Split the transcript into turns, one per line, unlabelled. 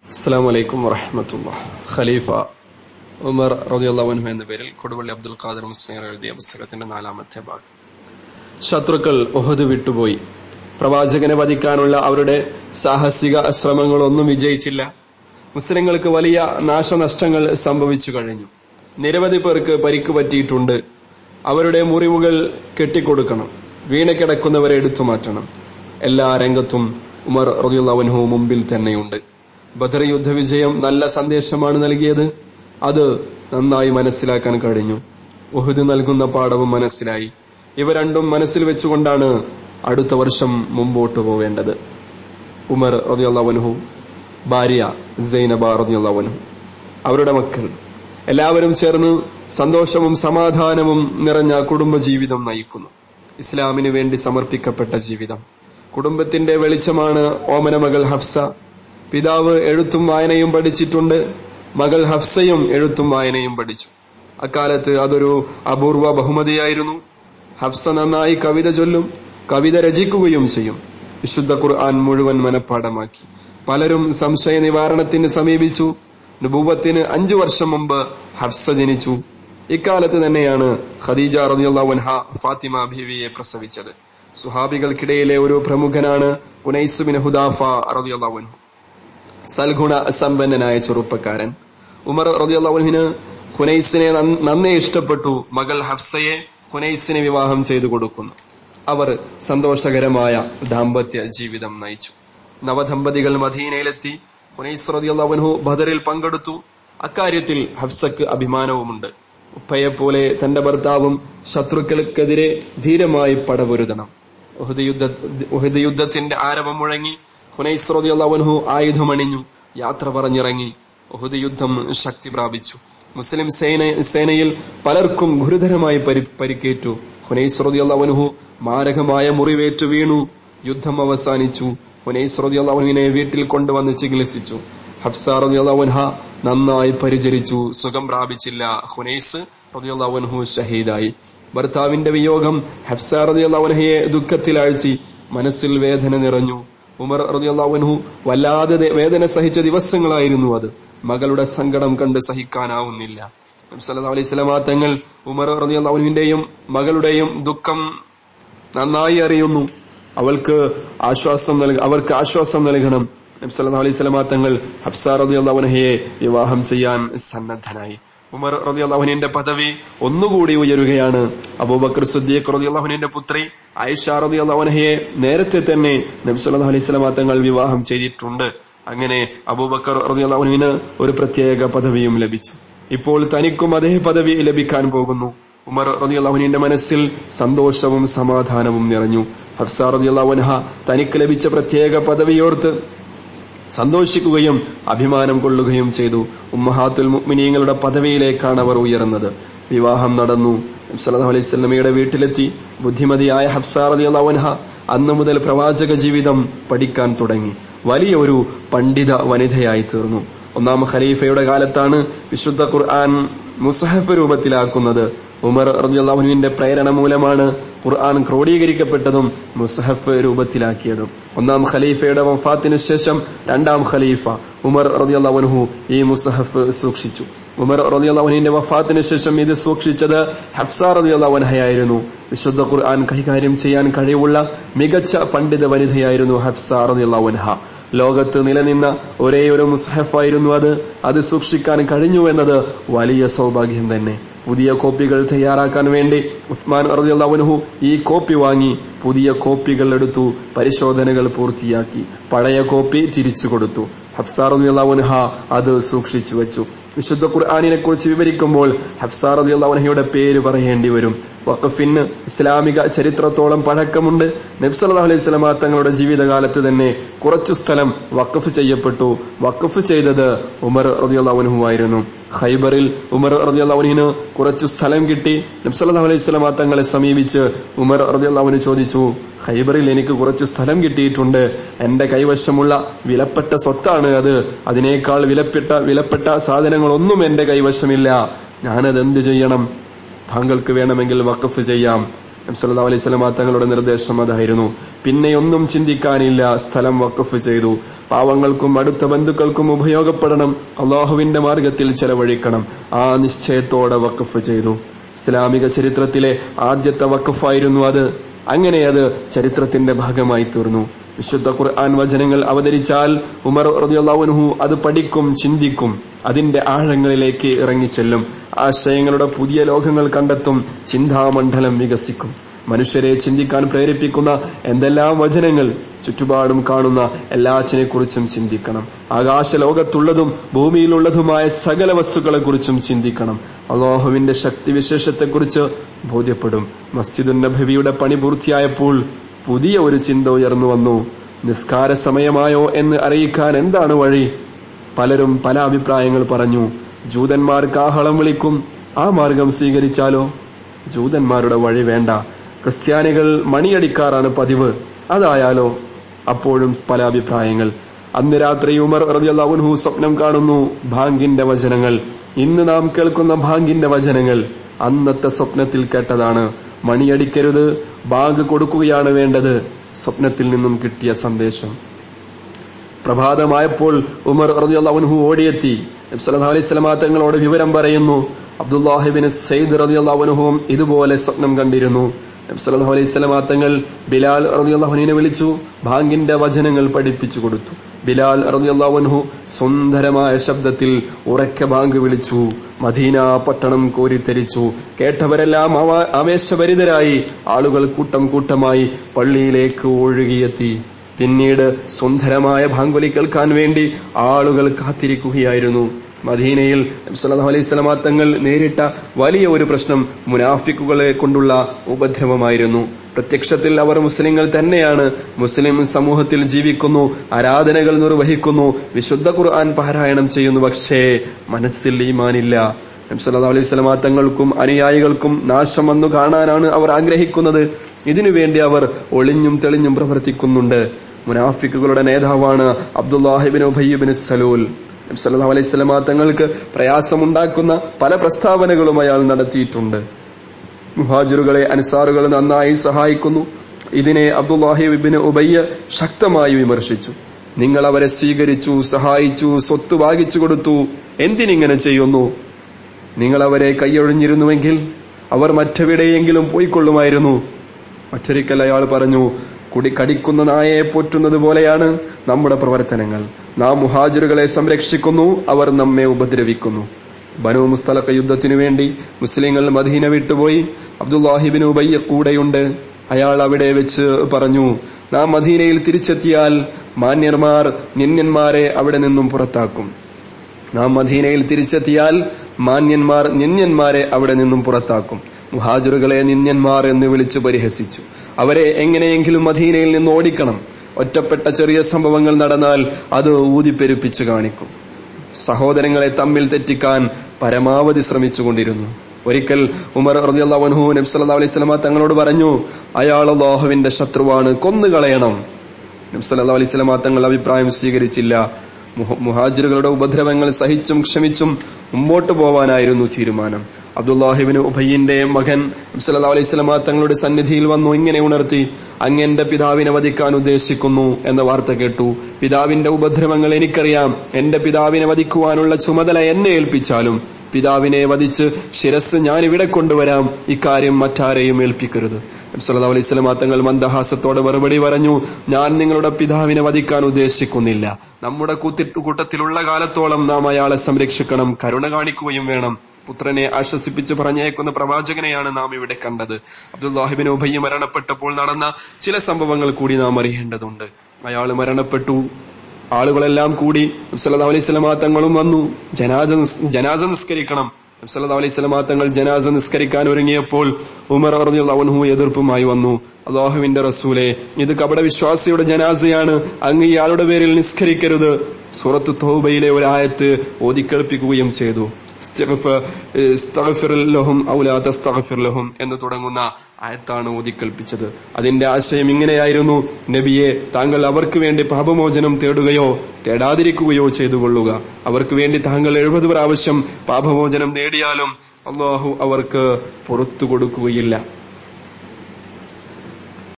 അസ്സാം വലൈക്കും വറഹമത്തുള്ള ഖലീഫ ഉമർ റളിയല്ലാഹു എന്ന പേരിൽ കൊടുവള്ളി അബ്ദുൽ ഖാദർ മുസ്ലിം എഴുതിയ പുസ്തകത്തിന്റെ നാലാമത്തെ ഭാഗം ശത്രുക്കൾ ഒഹദ് വിട്ടുപോയി പ്രവാചകനെ വധിക്കാനുള്ള അവരുടെ സാഹസിക ശ്രമങ്ങളൊന്നും വിജയിച്ചില്ല മുസ്ലിങ്ങൾക്ക് വലിയ നാശനഷ്ടങ്ങൾ സംഭവിച്ചു കഴിഞ്ഞു നിരവധി പേർക്ക് പരിക്ക് പറ്റിയിട്ടുണ്ട് അവരുടെ മുറിവുകൾ കെട്ടിക്കൊടുക്കണം വീണ് കിടക്കുന്നവരെ എടുത്തു മാറ്റണം എല്ലാ രംഗത്തും ഉമർ റളിയല്ലാഹു മുമ്പിൽ തന്നെയുണ്ട് ബദർ യുദ്ധവിജയം നല്ല സന്ദേശമാണ് നൽകിയത് അത് നന്നായി മനസ്സിലാക്കാൻ കഴിഞ്ഞു ഉഹുദ് നൽകുന്ന പാഠവും മനസ്സിലായി ഇവ രണ്ടും മനസ്സിൽ വെച്ചുകൊണ്ടാണ് അടുത്ത വർഷം മുമ്പോട്ട് പോവേണ്ടത് ഉമർ റളിയല്ലാഹു ഭാര്യ സൈനബ റളിയല്ലാഹു അവരുടെ മക്കൾ എല്ലാവരും ചേർന്ന് സന്തോഷവും സമാധാനവും നിറഞ്ഞ കുടുംബജീവിതം നയിക്കുന്നു ഇസ്ലാമിന് വേണ്ടി സമർപ്പിക്കപ്പെട്ട ജീവിതം കുടുംബത്തിന്റെ വെളിച്ചമാണ് ഓമന മകൾ ഹഫ്സ പിതാവ് എഴുത്തും വായനയും പഠിച്ചിട്ടുണ്ട് മകൾ ഹഫ്സയും എഴുത്തും വായനയും പഠിച്ചു അക്കാലത്ത് അതൊരു അപൂർവ ബഹുമതിയായിരുന്നു ഹഫ്സ നന്നായി കവിത ചൊല്ലും കവിത രചിക്കുകയും ചെയ്യും വിശുദ്ധ ഖുർആൻ മുഴുവൻ മനഃപ്പാടമാക്കി പലരും സംശയ നിവാരണത്തിന് സമീപിച്ചു നുബൂവത്തിന് അഞ്ചു വർഷം മുമ്പ് ഹഫ്സ ജനിച്ചു ഇക്കാലത്ത് തന്നെയാണ് ഖദീജ റളിയല്ലാഹു അൻഹ ഫാത്തിമ ബീവിയെ പ്രസവിച്ചത് സുഹാബികൾക്കിടയിലെ ഒരു പ്രമുഖനാണ് കുനൈസ് ബിൻ ഹുദാഫ റളിയല്ലാഹു അൻഹു സൽഗുണ സമ്പന്നനായ ചെറുപ്പക്കാരൻ ഉമർ റളിയല്ലാഹുവിന് ഹുനൈസിനെ നന്നേ ഇഷ്ടപ്പെട്ടു മകൾ ഹഫ്സയെ ഹുനൈസിനെ വിവാഹം ചെയ്തു കൊടുക്കുന്നു അവർ സന്തോഷകരമായ ദാമ്പത്യ ജീവിതം നയിച്ചു നവദമ്പതികൾ മദീനയിലെത്തി ഹുനൈസ് റളിയല്ലാഹുവിൻഹു ബദറിൽ പങ്കെടുത്തു അക്കാര്യത്തിൽ ഹഫ്സക്ക് അഭിമാനവുമുണ്ട് ഉപ്പയെപ്പോലെ തന്റെ ഭർത്താവും ശത്രുക്കൾക്കെതിരെ ധീരമായി പടപൊരുതണം ഉഹദ് യുദ്ധ ഉഹദ് യുദ്ധത്തിന്റെ ആരവം മുഴങ്ങി ഹുനൈസ് റളിയല്ലാഹു ആയുധമണിഞ്ഞു യാത്ര പറഞ്ഞിറങ്ങി ഉഹദ് യുദ്ധം ശക്തി പ്രാപിച്ചു മുസ്ലിം സേന സേനയിൽ പലർക്കും ഗുരുതരമായി പരി പരിക്കേറ്റു ഹുനൈസ് റളിയല്ലാഹു മാരകമായ മുറിവേറ്റു വീണു യുദ്ധം അവസാനിച്ചു ഹുനൈസ് റളിയല്ലാഹുവിനെ വീട്ടിൽ കൊണ്ടുവന്ന് ചികിത്സിച്ചു ഹഫ്സ റളിയല്ലാഹു നന്നായി പരിചരിച്ചു സുഖം പ്രാപിച്ചില്ല ഹുനൈസ് റളിയല്ലാഹു ഷഹീദായി ഭർത്താവിന്റെ വിയോഗം ഹഫ്സ റളിയല്ലാഹുയെ ദുഃഖത്തിലാഴ്ചി മനസ്സിൽ വേദന നിറഞ്ഞു ഉമർ റളിയല്ലാഹു വല്ലാതെ വേദന സഹിച്ച ദിവസങ്ങളായിരുന്നു അത് മകളുടെ സങ്കടം കണ്ട് സഹിക്കാനാവുന്നില്ല സല്ലല്ലാഹു അലൈഹി വസല്ലമ തങ്ങൾ ഉമർ റളിയല്ലാഹുവിന്റെയും മകളുടെയും ദുഃഖം നന്നായി അറിയുന്നു അവൾക്ക് ആശ്വാസം നൽക അവർക്ക് ആശ്വാസം നൽകണം നബി സല്ലല്ലാഹു അലൈഹി വസല്ലമ തങ്ങൾ ഹഫ്സ റളിയല്ലാഹു അൻഹയെ വിവാഹം ചെയ്യാൻ സന്നദ്ധനായി ഉമർ റളിയല്ലാഹുവിന്റെ പദവി ഒന്നുകൂടി ഉയരുകയാണ് അബൂബക്കർ സിദ്ദീഖ് റളിയല്ലാഹുവിന്റെ പുത്രി ആയിഷ റളിയല്ലാഹു അൻഹയെ നേരത്തെ തന്നെ നബി സല്ലല്ലാഹു അലൈഹി വസല്ലമ തങ്ങൾ വിവാഹം ചെയ്തിട്ടുണ്ട് അങ്ങനെ അബൂബക്കർ റളിയല്ലാഹുവിന് ഒരു പ്രത്യേക പദവിയും ലഭിച്ചു ഇപ്പോൾ തനിക്കും അതേ പദവി ലഭിക്കാൻ പോകുന്നു ഉമർ റളിയല്ലാഹുവിന്റെ മനസ്സിൽ സന്തോഷവും സമാധാനവും നിറഞ്ഞു ഹഫ്സ റളിയല്ലാഹു അൻഹ തനിക്ക് ലഭിച്ച പ്രത്യേക പദവിയോർത്ത് സന്തോഷിക്കുകയും അഭിമാനം കൊള്ളുകയും ചെയ്തു ഉമ്മഹാത്തുൽ മുഅ്മിനീങ്ങളുടെ പദവിയിലേക്കാണ് അവർ ഉയർന്നത് വിവാഹം നടന്നു സല്ലല്ലാഹു അലൈഹി വസല്ലമയുടെ വീട്ടിലെത്തി ബുദ്ധിമതിയായ ഹഫ്സ റളിയല്ലാഹു അൻഹ അന്നു മുതൽ പ്രവാചക ജീവിതം പഠിക്കാൻ തുടങ്ങി വലിയ ഒരു പണ്ഡിത വനിതയായി തീർന്നു ഒന്നാം ഖലീഫയുടെ കാലത്താണ് വിശുദ്ധ ഖുർആൻ മുസഹഫ് രൂപത്തിലാക്കുന്നത് ഉമർ റളിയല്ലാഹുവിന്റെ പ്രേരണ മൂലമാണ് ഖുർആൻ ക്രോഡീകരിക്കപ്പെട്ടതും മുസഹഫ് രൂപത്തിലാക്കിയതും ഒന്നാം ഖലീഫയുടെ വഫാത്തിന് ശേഷം രണ്ടാം ഖലീഫ ഉമർ റളിയല്ലാഹു ഈ മുസഹഫ് സൂക്ഷിച്ചു ഉമർ റളിയല്ലാഹുവിന്റെ വഫാത്തിന് ശേഷം ഇത് സൂക്ഷിച്ചത് ഹഫ്സ റളിയല്ലാഹുൻഹയായിരുന്നു വിശുദ്ധ ഖുർആൻ കൈകാര്യം ചെയ്യാൻ കഴിവുള്ള മികച്ച പണ്ഡിത വനിതയായിരുന്നു ഹഫ്സ റളിയല്ലാഹുൻഹ ലോകത്ത് നിലനിന്ന ഒരേ ഒരു മുസ്ഹഫായിരുന്നു അത് അത് സൂക്ഷിക്കാൻ കഴിഞ്ഞു എന്നത് വലിയ സൗഭാഗ്യം തന്നെ പുതിയ കോപ്പികൾ തയ്യാറാക്കാൻ വേണ്ടി ഉസ്മാൻ അറുദാവനുഹു ഈ കോപ്പി വാങ്ങി പുതിയ കോപ്പികൾ എടുത്തു പരിശോധനകൾ പൂർത്തിയാക്കി പഴയ കോപ്പി തിരിച്ചു കൊടുത്തു ഹഫ്സാറുദ്ദാവൻഹ അത് സൂക്ഷിച്ചു വെച്ചു വിശുദ്ധ ഖുർആാനിനെ കുറിച്ച് വിവരിക്കുമ്പോൾ ഹഫ്സാറുദ്ദാവൻഹയുടെ പേര് പറയേണ്ടി വരും വഖഫിന് ഇസ്ലാമിക ചരിത്രത്തോളം പഴക്കമുണ്ട് നബ്സല്ലാ അലൈഹി സ്വലമ തങ്ങളുടെ ജീവിതകാലത്ത് തന്നെ കുറച്ചു സ്ഥലം വഖഫ് ചെയ്യപ്പെട്ടു വഖഫ് ചെയ്തത് ഉമർ റതിയുള്ളവനുഹു ആയിരുന്നു ഖൈബറിൽ ഉമർ റതിയുള്ളവനിന് കുറച്ചു സ്ഥലം കിട്ടി നബ്സല്ലാ അലൈഹി സ്വലമ തങ്ങളെ സമീപിച്ച് ഉമർ റതിയുള്ളവന് ചോദിച്ചു ഖൈബറിൽ എനിക്ക് കുറച്ച് സ്ഥലം കിട്ടിയിട്ടുണ്ട് എന്റെ കൈവശമുള്ള വിലപ്പെട്ട സ്വത്താണ് അത് അതിനേക്കാൾ വിലപ്പെട്ട വിലപ്പെട്ട സാധനങ്ങളൊന്നും എന്റെ കൈവശമില്ല ഞാനത് എന്ത് ചെയ്യണം താങ്കൾക്ക് വേണമെങ്കിൽ വഖഫ് ചെയ്യാം നബ്സല്ലാ അലൈഹി സ്വലമ തങ്ങളുടെ നിർദ്ദേശം അതായിരുന്നു പിന്നെയൊന്നും ചിന്തിക്കാനില്ല സ്ഥലം വഖഫ് ചെയ്തു പാവങ്ങൾക്കും അടുത്ത ബന്ധുക്കൾക്കും ഉപയോഗപ്പെടണം അള്ളാഹുവിന്റെ മാർഗത്തിൽ ചെലവഴിക്കണം ആ നിശ്ചയത്തോടെ വഖഫ് ചെയ്തു ഇസ്ലാമിക ചരിത്രത്തിലെ ആദ്യത്തെ വഖഫായിരുന്നു അത് അങ്ങനെ അത് ചരിത്രത്തിന്റെ ഭാഗമായി തീർന്നു വിശുദ്ധ ഖുർആൻ വചനങ്ങൾ അവതരിച്ചാൽ ഉമർ റളിയല്ലാഹു അത് പഠിക്കും ചിന്തിക്കും അതിന്റെ ആഴങ്ങളിലേക്ക് ഇറങ്ങിച്ചെല്ലും ആശയങ്ങളുടെ പുതിയ ലോകങ്ങൾ കണ്ടെത്തും ചിന്താമണ്ഡലം വികസിക്കും മനുഷ്യരെ ചിന്തിക്കാൻ പ്രേരിപ്പിക്കുന്ന എന്തെല്ലാം വചനങ്ങൾ ചുറ്റുപാടും കാണുന്ന എല്ലാറ്റിനെ കുറിച്ചും ചിന്തിക്കണം ആകാശ ലോകത്തുള്ളതും ഭൂമിയിലുള്ളതുമായ സകല വസ്തുക്കളെ കുറിച്ചും ചിന്തിക്കണം അള്ളാഹുവിന്റെ ശക്തിവിശേഷത്തെക്കുറിച്ച് ബോധ്യപ്പെടും മസ്ജിദുൻ നബവിയുടെ പണി പൂർത്തിയായപ്പോൾ പുതിയ ഒരു ചിന്ത ഉയർന്നു വന്നു നിസ്കാര സമയമായോ എന്ന് അറിയിക്കാൻ എന്താണ് വഴി പലരും പല അഭിപ്രായങ്ങൾ പറഞ്ഞു ജൂതന്മാർ കാഹളം വിളിക്കും ആ മാർഗം സ്വീകരിച്ചാലോ ജൂതന്മാരുടെ വഴി വേണ്ട ക്രിസ്ത്യാനികൾ മണിയടിക്കാറാണ് പതിവ് അതായാലോ അപ്പോഴും പല അഭിപ്രായങ്ങൾ അന്ന് രാത്രി ഉമർ റളിയല്ലാഹു സ്വപ്നം കാണുന്നു ഭാങ്കിന്റെ വചനങ്ങൾ ഇന്ന് നാം കേൾക്കുന്ന ഭാങ്കിന്റെ വചനങ്ങൾ അന്നത്തെ സ്വപ്നത്തിൽ കേട്ടതാണ് മണിയടിക്കരുത് ബാങ്ക് കൊടുക്കുകയാണ് വേണ്ടത് സ്വപ്നത്തിൽ നിന്നും കിട്ടിയ സന്ദേശം പ്രഭാതമായപ്പോൾ ഉമർ റളിയല്ലാഹു ഓടിയെത്തി നബി സല്ലല്ലാഹു അലൈഹി വസല്ലമ തങ്ങളോട് വിവരം പറയുന്നു അബ്ദുല്ലാഹിബിന് സയ്യിദ് റളിയല്ലാഹുവിനും ഇതുപോലെ സ്വപ്നം കണ്ടിരുന്നു നബി സല്ലല്ലാഹു അലൈഹി വസല്ലമ തങ്ങൾ ബിലാൽ റളിയല്ലാഹുവിനെ വിളിച്ചു ഭാങ്കിന്റെ വചനങ്ങൾ പഠിപ്പിച്ചു കൊടുത്തു ബിലാൽ റളിയല്ലാഹു സുന്ദരമായ ശബ്ദത്തിൽ ഉറക്കെ ബാങ്ക് വിളിച്ചു മദീന പട്ടണം കോരിത്തരിച്ചു കേട്ടവരെല്ലാം അവ- ആവേശഭരിതരായി ആളുകൾ കൂട്ടം കൂട്ടമായി പള്ളിയിലേക്ക് ഒഴുകിയെത്തി പിന്നീട് സുന്ദരമായ ഭാങ്കുലി കേൾക്കാൻ വേണ്ടി ആളുകൾ കാത്തിരിക്കുകയായിരുന്നു മദീനയിൽ നബി സല്ലല്ലാഹു അലൈഹി വസല്ലമ തങ്ങൾ നേരിട്ട വലിയ ഒരു പ്രശ്നം മുനാഫിക്കുകളെ കൊണ്ടുള്ള ഉപദ്രവമായിരുന്നു പ്രത്യക്ഷത്തിൽ അവർ മുസ്ലിങ്ങൾ തന്നെയാണ് മുസ്ലിം സമൂഹത്തിൽ ജീവിക്കുന്നു ആരാധനകൾ നിർവഹിക്കുന്നു വിശുദ്ധ ഖുർആൻ പാരായണം ചെയ്യുന്നു പക്ഷേ മനസ്സിൽ ഈമാനില്ല നബി സല്ലല്ലാഹു അലൈഹി വസല്ലമ തങ്ങൾക്കും അനുയായികൾക്കും നാശം വന്നു കാണാനാണ് അവർ ആഗ്രഹിക്കുന്നത് ഇതിനുവേണ്ടി അവർ ഒളിഞ്ഞും തെളിഞ്ഞും പ്രവർത്തിക്കുന്നുണ്ട് മുനാഫിക്കുകളുടെ നേതാവാണ് അബ്ദുല്ലാഹിബിൻ ഉബയ്യബിൻ സലൂൽ നബി സല്ലല്ലാഹു അലൈഹി വസല്ലമ തങ്ങൾക്ക് പ്രയാസമുണ്ടാക്കുന്ന പല പ്രസ്താവനകളും അയാൾ നടത്തിയിട്ടുണ്ട് മുഹാജിറുകളെ അൻസാറുകൾ നന്നായി സഹായിക്കുന്നു ഇതിനെ അബ്ദുല്ലാഹിബിന് ഉബയ്യ ശക്തമായി വിമർശിച്ചു നിങ്ങൾ അവരെ സ്വീകരിച്ചു സഹായിച്ചു സ്വത്ത് വാങ്ങിച്ചു കൊടുത്തു എന്തിനിങ്ങനെ ചെയ്യുന്നു നിങ്ങൾ അവരെ കൈയൊഴിഞ്ഞിരുന്നുവെങ്കിൽ അവർ മറ്റെവിടെയെങ്കിലും പോയിക്കൊള്ളുമായിരുന്നു മറ്റൊരിക്കൽ അയാൾ പറഞ്ഞു കുടി കടിക്കുന്ന നായയെ പോറ്റുന്നത് പോലെയാണ് നമ്മുടെ പ്രവർത്തനങ്ങൾ നാം മുഹാജിറുകളെ സംരക്ഷിക്കുന്നു അവർ നമ്മെ ഉപദ്രവിക്കുന്നു ബനു മുസ്തലഖ യുദ്ധത്തിനു വേണ്ടി മുസ്ലിങ്ങൾ മദീന വിട്ടുപോയി അബ്ദുല്ലാഹിബിൻ ഉബയ്യ കൂടെയുണ്ട് അയാൾ അവിടെ വെച്ച് പറഞ്ഞു നാം മദീനയിൽ തിരിച്ചെത്തിയാൽ മാന്യന്മാർ നിന്യന്മാരെ അവിടെ നിന്നും പുറത്താക്കും നാം മദീനയിൽ തിരിച്ചെത്തിയാൽ മാന്യന്മാർ നിന്യന്മാരെ അവിടെ നിന്നും പുറത്താക്കും മുഹാജറുകളെ നിന്യന്മാർ എന്ന് വിളിച്ചു പരിഹസിച്ചു അവരെ എങ്ങനെയെങ്കിലും മദീനയിൽ നിന്ന് ഓടിക്കണം ഒറ്റപ്പെട്ട ചെറിയ സംഭവങ്ങൾ നടന്നാൽ അത് ഊതിപ്പെരുപ്പിച്ച് കാണിക്കും സഹോദരങ്ങളെ തമ്മിൽ തെറ്റിക്കാൻ പരമാവധി ശ്രമിച്ചുകൊണ്ടിരുന്നു ഒരിക്കൽ ഉമർ റളിയല്ലാഹു അൻഹു നബി സല്ലല്ലാഹു അലൈഹി വസല്ലമ തങ്ങളോട് പറഞ്ഞു അയാൾ അല്ലാഹുവിന്റെ ശത്രുവാണ് കൊന്നുകളയണം നബി സല്ലല്ലാഹു അലൈഹി വസല്ലമ തങ്ങൾ അഭിപ്രായം സ്വീകരിച്ചില്ല മുഹ- മുഹാജിറുകളുടെ ഉപദ്രവങ്ങൾ സഹിച്ചും ക്ഷമിച്ചും മുമ്പോട്ട് പോവാനായിരുന്നു തീരുമാനം അബ്ദുല്ലാഹിബിന് ഉഭയ്യന്റെ മകൻ നബി സല്ലല്ലാഹു അലൈഹി വസല്ലമ തങ്ങളുടെ സന്നിധിയിൽ വന്നു ഇങ്ങനെ ഉണർത്തി അങ്ങ് എന്റെ പിതാവിനെ വധിക്കാൻ ഉദ്ദേശിക്കുന്നു എന്ന വാർത്ത കേട്ടു പിതാവിന്റെ ഉപദ്രവങ്ങൾ എനിക്കറിയാം എന്റെ പിതാവിനെ വധിക്കുവാനുള്ള ചുമതല എന്നെ ഏൽപ്പിച്ചാലും പിതാവിനെ വധിച്ച് ശിരസ് ഞാൻ ഇവിടെ കൊണ്ടുവരാം ഇക്കാര്യം മറ്റാരെയും ഏൽപ്പിക്കരുത് നബി സല്ലല്ലാഹു അലൈഹി വസല്ലമ തങ്ങൾ മന്ദഹാസത്തോടെ മറുപടി പറഞ്ഞു ഞാൻ നിങ്ങളുടെ പിതാവിനെ വധിക്കാൻ ഉദ്ദേശിക്കുന്നില്ല നമ്മുടെ കൂത്തി- കൂട്ടത്തിലുള്ള കാലത്തോളം നാം അയാളെ സംരക്ഷിക്കണം കരുണ കാണിക്കുകയും വേണം പുത്രനെ ആശ്വസിപ്പിച്ച് പറഞ്ഞേക്കുന്ന പ്രവാചകനെയാണ് നാം ഇവിടെ കണ്ടത് അബ്ദുല്ലാഹിബിൻ ഉഭയ്യ മരണപ്പെട്ടപ്പോൾ നടന്ന ചില സംഭവങ്ങൾ കൂടി നാം അറിയേണ്ടതുണ്ട് അയാൾ മരണപ്പെട്ടു ആളുകളെല്ലാം കൂടി നബ്സല്ലാ അലൈഹി സ്വലമാ തങ്ങളും വന്നു ജനാസ നിസ്- ജനാസ നിസ്കരിക്കണം നബ്സല്ലാ അലൈഹി സ്വലമാ തങ്ങൾ ജനാസ നിസ്കരിക്കാൻ ഒരുങ്ങിയപ്പോൾ ഉമർ അവൻഹു എതിർപ്പുമായി വന്നു അള്ളാഹുവിന്റെ റസൂലെ ഇത് കപട വിശ്വാസിയുടെ ജനാസയാണ് അങ്ങ് ഇയാളുടെ പേരിൽ നിസ്കരിക്കരുത് സൂറത്ത് തൗബയിലെ ഒരു ആയത്ത് ഓതിക്കേൾപ്പിക്കുകയും ചെയ്തു ഇസ്തിഗ്ഫ- ഇസ്തഗ്ഫിർ ലഹും ഔ ലാ തസ്തഗ്ഫിർ ലഹും എന്ന് തുടങ്ങുന്ന ആയത്താണ് ഓതിക്കൽപ്പിച്ചത് അതിന്റെ ആശയം ഇങ്ങനെയായിരുന്നു നബിയെ താങ്കൾ അവർക്ക് വേണ്ടി പാപമോചനം തേടുകയോ തേടാതിരിക്കുകയോ ചെയ്തുകൊള്ളുക അവർക്ക് വേണ്ടി താങ്കൾ എഴുപത് പ്രാവശ്യം പാപമോചനം നേടിയാലും അള്ളാഹു അവർക്ക് പുറത്തു കൊടുക്കുകയില്ല